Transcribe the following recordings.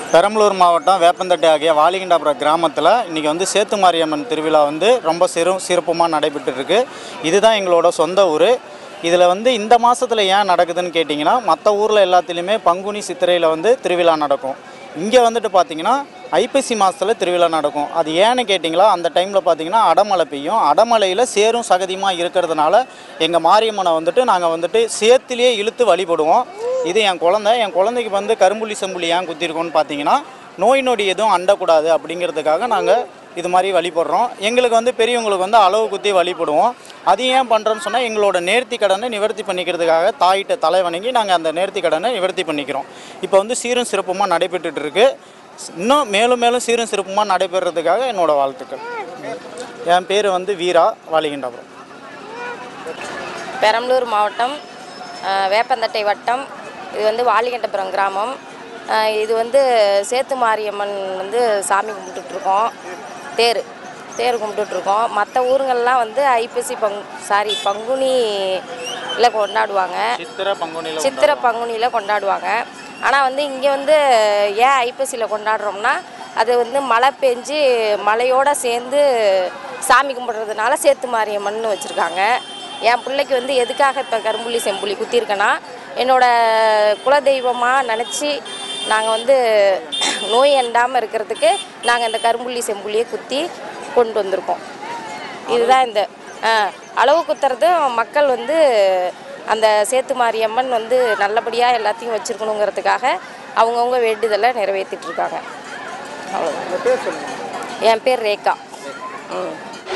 பெரம்பலூர் மாவட்டம் வேப்பந்தட்டு ஆகிய வாலிகண்டாபுரம் கிராமத்தில் இன்றைக்கி வந்து சேத்து மாரியம்மன் திருவிழா வந்து ரொம்ப சிறு சிறப்புமாக நடைபெற்று இருக்கு இதுதான் எங்களோட சொந்த ஊர் இதில் வந்து இந்த மாதத்தில் ஏன் நடக்குதுன்னு கேட்டிங்கன்னா மற்ற ஊரில் எல்லாத்துலேயுமே பங்குனி சித்திரையில் வந்து திருவிழா நடக்கும் இங்கே வந்துட்டு பார்த்தீங்கன்னா ஐப்பசி மாதத்தில் திருவிழா நடக்கும் அது ஏன்னு கேட்டிங்களா அந்த டைமில் பார்த்தீங்கன்னா அடமழை பெய்யும் அடமழையில் சேரும் சகதியுமாக இருக்கிறதுனால எங்கள் மாரியம்மனை வந்துட்டு நாங்கள் வந்துட்டு சேத்துலேயே இழுத்து வழிபடுவோம் இது என் குழந்தை என் குழந்தைக்கு வந்து கரும்புள்ளி செம்புள்ளி ஏன் குத்திருக்கோன்னு பார்த்தீங்கன்னா நோய் நொடி எதுவும் அண்டக்கூடாது அப்படிங்கிறதுக்காக நாங்கள் இது மாதிரி வழிபடுறோம் எங்களுக்கு வந்து பெரியவங்களுக்கு வந்து அளவு குத்தி வழிபடுவோம் அது ஏன் பண்ணுறோன்னு சொன்னால் எங்களோட நேர்த்தி கடனை நிவர்த்தி பண்ணிக்கிறதுக்காக தாயிட்ட தலை வணங்கி நாங்கள் அந்த நேர்த்தி கடனை நிவர்த்தி பண்ணிக்கிறோம் இப்போ வந்து சீரும் சிறப்புமாக நடைபெற்றுட்டு இருக்கு இன்னும் மேலும் மேலும் சீரும் சிறப்புமாக நடைபெறதுக்காக என்னோட வாழ்த்துக்கள் என் பேர் வந்து வீரா வாலிகண்டாபுரம் பெரம்பலூர் மாவட்டம் அஹ், வேப்பந்தட்டை வட்டம் இது வந்து வாலிகண்டபுரம் கிராமம் அஹ், இது வந்து சேத்து மாரியம்மன் வந்து சாமி கும்பிட்டுட்ருக்கோம் தேர் தேர் கும்பிட்டுட்ருக்கோம் மற்ற ஊருங்கள்லாம் வந்து ஐப்பசி பங் சாரி பங்குனியில் கொண்டாடுவாங்க சித்திரை பங்குனியில் சித்திரை பங்குனியில் கொண்டாடுவாங்க ஆனால் வந்து இங்கே வந்து ஏன் ஐப்பசியில் கொண்டாடுறோம்னா அது வந்து மழை பெஞ்சு மழையோடு சேர்ந்து சாமி கும்பிட்றதுனால சேத்து மாரியம்மன் வச்சுருக்காங்க என் பிள்ளைக்கு வந்து எதுக்காக இப்போ கரும்புள்ளி செம்புள்ளி குத்திருக்கேன்னா என்னோட குலதெய்வமாக நினச்சி நாங்கள் வந்து நோய் அண்டாமல் இருக்கிறதுக்கு நாங்கள் இந்த கரும்புள்ளி செம்புள்ளியை குத்தி கொண்டு வந்திருக்கோம் இதுதான் இந்த ஆ, அளவு குத்துறதும் மக்கள் வந்து அந்த சேத்து மாரியம்மன் வந்து நல்லபடியாக எல்லாத்தையும் வச்சுருக்கணுங்கிறதுக்காக அவங்கவுங்க வேண்டுதலை நிறைவேற்றிட்டு இருக்காங்க அவ்வளோதான் என் பேர் ரேகா ம்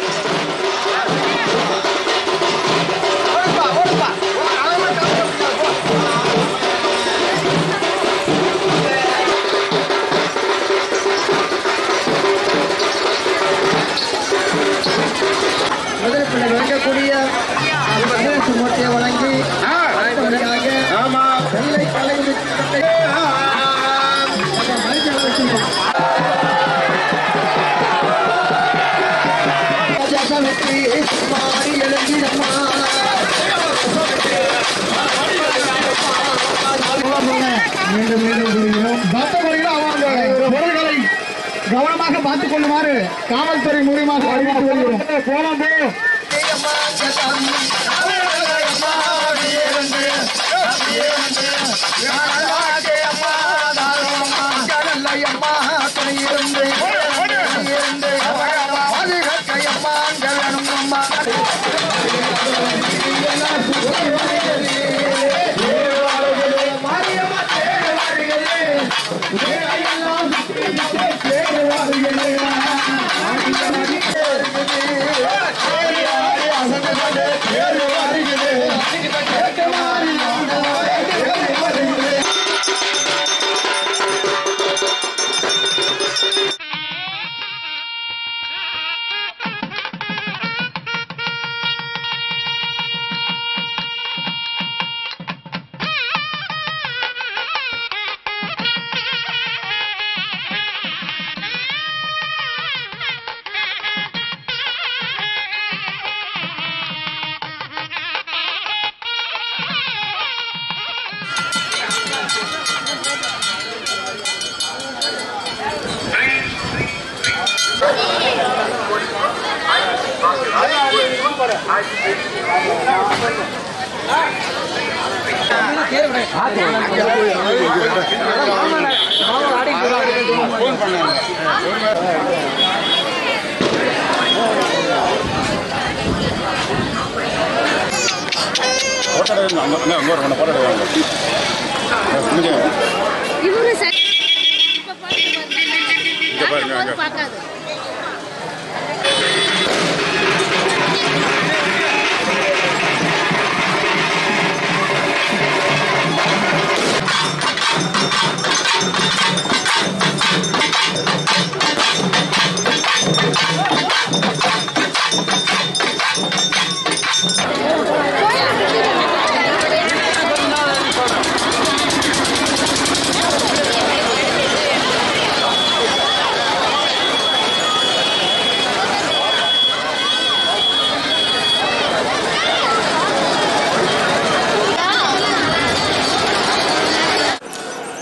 முதல் பிள்ளை வழங்கக்கூடிய கணேச மூர்த்தியை வழங்கி அடுத்தபடியாக வெள்ளை கலை வெற்றி மாறி எழுந்திடம்மா மீண்டும் மீண்டும் கூறுகிறோம் பக்தவர்கள் அவங்க பொருள்களை கவனமாக பார்த்துக் கொள்ளுமாறு காவல்துறை மூலியமாக அறிவித்து வருகிறோம் போலாம் போ இவரு சரி இப்ப பாருங்க பாருங்க பார்க்காது ஆ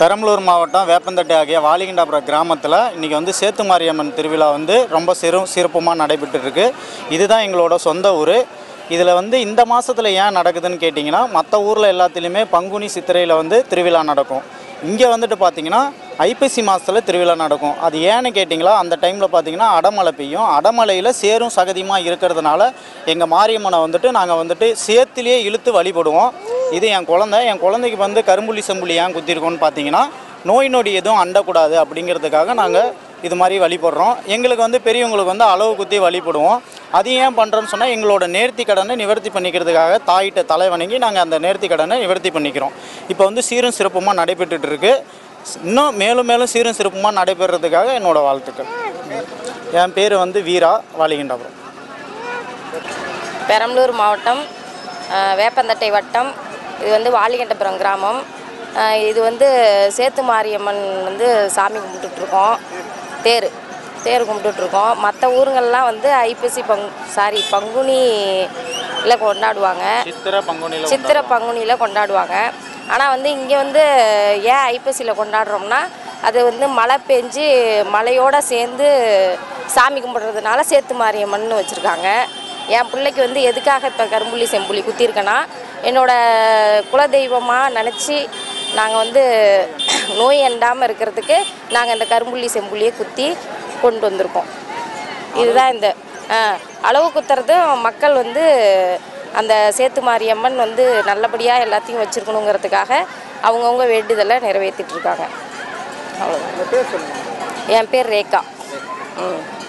பெரம்பலூர் மாவட்டம் வேப்பந்தட்டை ஆகிய வாலிகண்டாபுரம் கிராமத்தில் இன்றைக்கி வந்து சேத்து மாரியம்மன் திருவிழா வந்து ரொம்ப சிறு சிறப்புமாக நடைபெற்று இருக்கு இதுதான் எங்களோட சொந்த ஊர் இதில் வந்து இந்த மாதத்தில் ஏன் நடக்குதுன்னு கேட்டிங்கன்னா மற்ற ஊரில் எல்லாத்துலேயுமே பங்குனி சித்திரையில் வந்து திருவிழா நடக்கும் இங்கே வந்துட்டு பார்த்தீங்கன்னா ஐப்பசி மாதத்தில் திருவிழா நடக்கும் அது ஏன்னு கேட்டிங்களா அந்த டைமில் பார்த்தீங்கன்னா அடமழை பெய்யும் அடமழையில் சேரும் சகதியுமாக இருக்கிறதுனால எங்கள் மாரியம்மனை வந்துட்டு நாங்கள் வந்துட்டு சேத்துலேயே இழுத்து வழிபடுவோம் இது என் குழந்தை என் குழந்தைக்கு வந்து கரும்புள்ளி செம்புள்ளி ஏன் குத்திருக்கோன்னு பார்த்தீங்கன்னா நோய் நொடி எதுவும் அண்டக்கூடாது அப்படிங்கிறதுக்காக நாங்கள் இது மாதிரி வழிபடுறோம் எங்களுக்கு வந்து பெரியவங்களுக்கு வந்து அளவு குத்தி வழிபடுவோம் அது ஏன் பண்ணுறோன்னு சொன்னால் எங்களோட நேர்த்தி கடனை நிவர்த்தி பண்ணிக்கிறதுக்காக தாயிட்ட தலை வணங்கி நாங்கள் அந்த நேர்த்தி கடனை நிவர்த்தி பண்ணிக்கிறோம் இப்போ வந்து சீரும் சிறப்புமாக நடைபெற்றுட்டு இருக்கு இன்னும் மேலும் மேலும் சீரும் சிறப்புமாக நடைபெறதுக்காக என்னோட வாழ்த்துக்கள் என் பேர் வந்து வீரா வாலிகண்டாபுரம் பெரம்பலூர் மாவட்டம் அஹ், வேப்பந்தட்டை வட்டம் இது வந்து வாலிகண்டபுரம் கிராமம் அஹ், இது வந்து சேத்து மாரியம்மன் வந்து சாமி கும்பிட்டுட்ருக்கோம் தேர் தேர் கும்பிட்டுட்ருக்கோம் மற்ற ஊருங்கள்லாம் வந்து ஐப்பசி பங் சாரி பங்குனியில் கொண்டாடுவாங்க சித்திரை பங்குனியில் சித்திரை பங்குனியில் கொண்டாடுவாங்க ஆனால் வந்து இங்கே வந்து ஏன் ஐப்பசியில் கொண்டாடுறோம்னா அது வந்து மழை பெஞ்சு மழையோட சேர்ந்து சாமி கும்பிட்றதுனால சேத்து மாரியம்மன் வச்சுருக்காங்க என் பிள்ளைக்கு வந்து எதுக்காக இப்போ கரும்புள்ளி செம்புள்ளி குத்திருக்கேன்னா என்னோட குலதெய்வமாக நினச்சி நாங்கள் வந்து நோய் அண்டாமல் இருக்கிறதுக்கு நாங்கள் இந்த கரும்புள்ளி செம்புள்ளியை குத்தி கொண்டு வந்திருக்கோம் இதுதான் இந்த ஆ, அளவு குத்துறதும் மக்கள் வந்து அந்த சேத்து மாரியம்மன் வந்து நல்லபடியாக எல்லாத்தையும் வச்சுருக்கணுங்கிறதுக்காக அவங்கவுங்க வேண்டுதலை நிறைவேற்றிட்டு இருக்காங்க அவ்வளோதான் என் பேர் ரேகா ம்